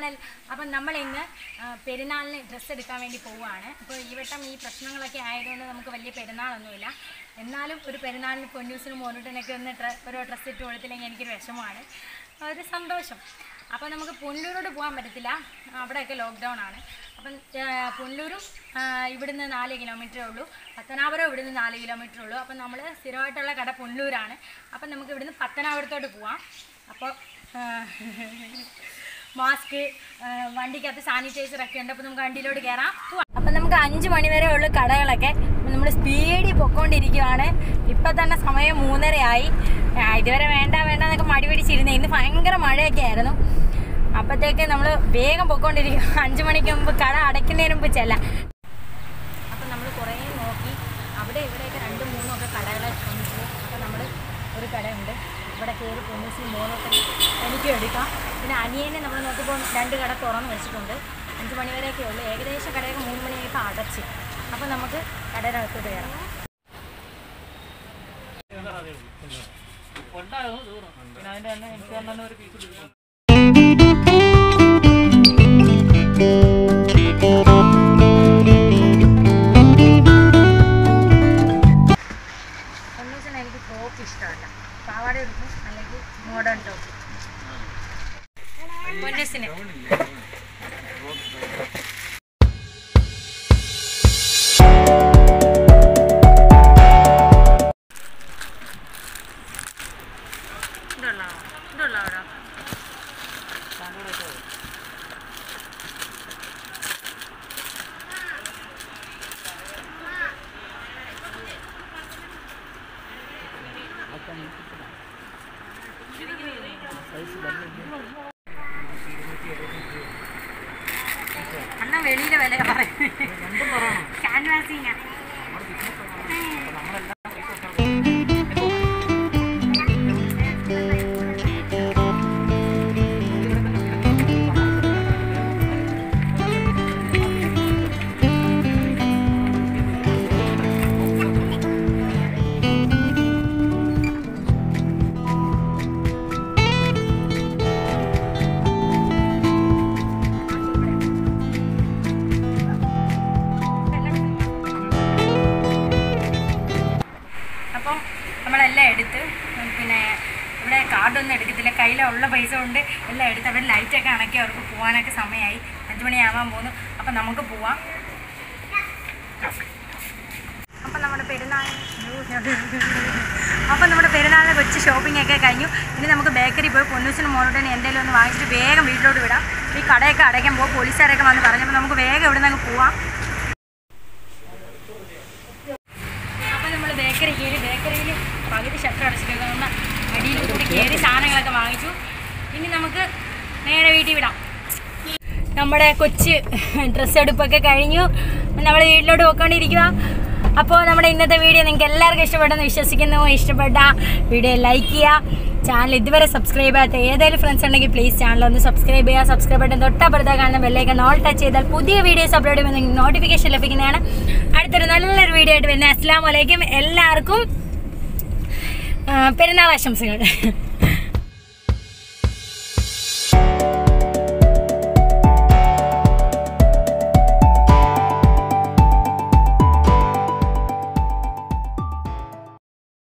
അപ്പം നമ്മൾ ഇന്ന് ആ, പെരുന്നാളിന് ഡ്രസ്സ് എടുക്കാൻ വേണ്ടി പോവുകയാണ് അപ്പോൾ ഈ വട്ടം ഈ പ്രശ്നങ്ങളൊക്കെ ആയതുകൊണ്ട് നമുക്ക് വലിയ പെരുന്നാളൊന്നുമില്ല എന്നാലും ഒരു പെരുന്നാളിന് പൊന്നൂസിനും മോനൂട്ടിനൊക്കെ ഒന്ന് ഡ്ര ഒരു ഡ്രസ്സ് ഇട്ട് കൊടുത്തില്ലെങ്കിൽ എനിക്കൊരു വിഷമമാണ് ഒരു സന്തോഷം അപ്പോൾ നമുക്ക് പുനലൂരോട് പോകാൻ പറ്റത്തില്ല അവിടെയൊക്കെ ലോക്ക്ഡൗൺ ആണ് അപ്പം ആ, പുനലൂരും ആ, ഇവിടുന്ന് നാല് കിലോമീറ്ററേ ഉള്ളൂ പത്തനാപുരം ഇവിടുന്ന് നാല് കിലോമീറ്ററേ ഉള്ളൂ അപ്പം നമ്മൾ സ്ഥിരമായിട്ടുള്ള കട പുനലൂരാണ് അപ്പം നമുക്ക് ഇവിടുന്ന് പത്തനാപുരത്തോട്ട് പോവാം അപ്പോൾ മാസ്ക് വണ്ടിക്കകത്ത് സാനിറ്റൈസർ ഒക്കെ ഉണ്ട് അപ്പോൾ നമുക്ക് വണ്ടിയിലോട്ട് കയറാം പോവാം അപ്പം നമുക്ക് അഞ്ച് മണി വരെ ഉള്ളു കടകളൊക്കെ നമ്മൾ സ്പീഡിൽ പൊക്കോണ്ടിരിക്കുവാണ് ഇപ്പം തന്നെ സമയം മൂന്നരയായി ആ, ഇതുവരെ വേണ്ട വേണ്ട എന്നൊക്കെ മടി പിടിച്ചിരുന്നേ ഇന്ന് ഭയങ്കര മഴയൊക്കെ ആയിരുന്നു അപ്പോഴത്തേക്ക് നമ്മൾ വേഗം പൊക്കോണ്ടിരിക്കും അഞ്ച് മണിക്ക് മുമ്പ് കട അടയ്ക്കുന്നതിന് മുമ്പ് ചെല്ലാം അപ്പം നമ്മൾ കുറേ നോക്കി അവിടെ ഇവിടെയൊക്കെ രണ്ടും മൂന്നും ഒക്കെ കടകളെ ശ്രമിച്ചു അപ്പം നമ്മൾ ഒരു കടയുണ്ട് ഇവിടെ കയറി പൊന്നൂസി മോനൊക്കെ എനിക്കും എടുക്കാം പിന്നെ അനിയനെ നമ്മൾ നോക്കിയപ്പോൾ രണ്ട് കട തുറന്ന് വെച്ചിട്ടുണ്ട് അഞ്ച് മണി വരെയൊക്കെ ഉള്ളൂ ഏകദേശം കടയൊക്കെ മൂന്ന് മണിയായപ്പോൾ അടച്ച് അപ്പം നമുക്ക് കടയുടെ അകത്തോട്ട് കയറാം ഉണ്ടായിരുന്നു തീർന്നു പിന്നെ അതിന്റെ തന്നെ എനിക്ക് തന്നെ ഒരു പീസ് എടുക്കും പൊന്നൂസിന് എനിക്ക് ടോപ്പ് ഇഷ്ടമല്ല പാവാട എടുക്കും അല്ലെങ്കിൽ മോഡേൺ ടോപ്പ് പൊന്നൂസിന് ഇതുള്ളോ ഇതുള്ളോ അവിടെ അണ്ണ വെളിയിലെ വില പറയുന്നത് ക്യാൻവാസിങ്ങ അപ്പം നമ്മളെല്ലാം എടുത്ത് പിന്നെ ഇവിടെ കാർഡൊന്നും എടുക്കത്തില്ല കയ്യിലുള്ള പൈസ കൊണ്ട് എല്ലാം എടുത്ത് അവർ ലൈറ്റൊക്കെ അണക്കി അവർക്ക് പോകാനൊക്കെ സമയമായി അഞ്ച് മണിയാവാൻ പോകുന്നു അപ്പം നമുക്ക് പോവാം അപ്പം നമ്മുടെ പെരുന്നാൾ അപ്പം നമ്മുടെ പെരുന്നാളിന് കൊച്ച് ഷോപ്പിംഗ് ഒക്കെ കഴിഞ്ഞു ഇനി നമുക്ക് ബേക്കറി പോയി പൊന്നൂസിന് മോനോട്ടിന് എന്തെങ്കിലും ഒന്ന് വാങ്ങിച്ചിട്ട് വേഗം വീട്ടിലോട്ട് വിടാം ഈ കടയൊക്കെ അടയ്ക്കാൻ പോകും പോലീസുകാരൊക്കെ വന്ന് പറഞ്ഞപ്പോൾ നമുക്ക് വേഗം ഇവിടെ നിന്ന് പോവാം അപ്പം നമ്മൾ ബേക്കറി കയറി ബേക്കറിയിൽ പകുതി ഷട്ടർ അടച്ചിട്ടുണ്ട് അടിയിൽ കൂടി കയറി സാധനങ്ങളൊക്കെ വാങ്ങിച്ചു ഇനി നമുക്ക് നേരെ വീട്ടിൽ വിടാം നമ്മുടെ കൊച്ച് ഡ്രസ്സ് എടുപ്പൊക്കെ കഴിഞ്ഞു നമ്മൾ വീട്ടിലോട്ട് പോയിക്കൊണ്ടിരിക്കുക അപ്പോൾ നമ്മുടെ ഇന്നത്തെ വീഡിയോ നിങ്ങൾക്ക് എല്ലാവർക്കും ഇഷ്ടപ്പെട്ടെന്ന് വിശ്വസിക്കുന്നു ഇഷ്ടപ്പെട്ട വീഡിയോ ലൈക്ക് ചെയ്യുക ചാനൽ ഇതുവരെ സബ്സ്ക്രൈബ് ചെയ്യാത്ത ഏതെങ്കിലും ഫ്രണ്ട്സ് ഉണ്ടെങ്കിൽ പ്ലീസ് ചാനൽ ഒന്ന് സബ്സ്ക്രൈബ് ചെയ്യുക സബ്സ്ക്രൈബ് ബട്ടൺ തൊട്ടപ്പുറത്ത് കാണുന്ന ബെല്ലൈക്കൺ ഓൾ ടച്ച് ചെയ്താൽ പുതിയ വീഡിയോസ് അപ്ലോഡ് ചെയ്യുമ്പോൾ നിങ്ങൾക്ക് നോട്ടിഫിക്കേഷൻ ലഭിക്കുന്നതാണ് അടുത്തൊരു നല്ലൊരു വീഡിയോ ആയിട്ട് വരുന്നത് അസ്സാം വലൈക്കും എല്ലാവർക്കും ആ, പെരുന്നാൾ ആശംസകൾ